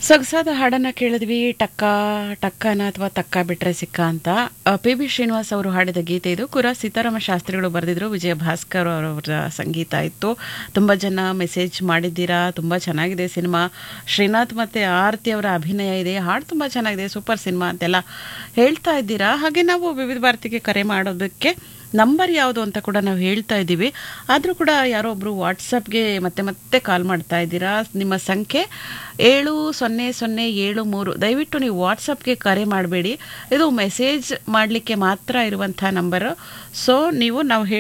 ಸೊಗಸಾದ ಹಾಡನ್ನ ಕೇಳಿದ್ವಿ ಟಕ್ಕ ಟಕ್ಕನ ಅಥವಾ ತಕ್ಕ ಬಿಟ್ರೆ ಸಿಕ್ಕ ಅಂತ ಪಿ ಬಿ ಶ್ರೀನಿವಾಸ್ ಅವರು ಹಾಡಿದ ಗೀತೆ ಇದು ಕುರ ಸೀತಾರಾಮ ಶಾಸ್ತ್ರಿಗಳು ಬರೆದಿದ್ರು ವಿಜಯ ಭಾಸ್ಕರ್ ಅವರ ಸಂಗೀತ ಇತ್ತು ತುಂಬ ಜನ ಮೆಸೇಜ್ ಮಾಡಿದ್ದೀರಾ ತುಂಬ ಚೆನ್ನಾಗಿದೆ ಸಿನಿಮಾ ಶ್ರೀನಾಥ್ ಮತ್ತು ಆರತಿ ಅವರ ಅಭಿನಯ ಇದೆ ಹಾಡು ತುಂಬ ಚೆನ್ನಾಗಿದೆ ಸೂಪರ್ ಸಿನಿಮಾ ಅಂತೆಲ್ಲ ಹೇಳ್ತಾ ಇದ್ದೀರಾ ಹಾಗೆ ನಾವು ವಿವಿಧ ಭಾರತಿಗೆ ಕರೆ ಮಾಡೋದಕ್ಕೆ ನಂಬರ್ ಯಾವುದು ಅಂತ ಕೂಡ ನಾವು ಹೇಳ್ತಾ ಇದ್ದೀವಿ ಆದರೂ ಕೂಡ ಯಾರೋ ಒಬ್ಬರು ವಾಟ್ಸಪ್ಗೆ ಮತ್ತೆ ಮತ್ತೆ ಕಾಲ್ ಮಾಡ್ತಾ ಇದ್ದೀರಾ ನಿಮ್ಮ ಸಂಖ್ಯೆ ಏಳು ಸೊನ್ನೆ ಸೊನ್ನೆ ಏಳು ಮೂರು ದಯವಿಟ್ಟು ನೀವು ವಾಟ್ಸಪ್ಗೆ ಕರೆ ಮಾಡಬೇಡಿ ಇದು ಮೆಸೇಜ್ ಮಾಡಲಿಕ್ಕೆ ಮಾತ್ರ ಇರುವಂಥ ನಂಬರು ಸೊ ನೀವು ನಾವು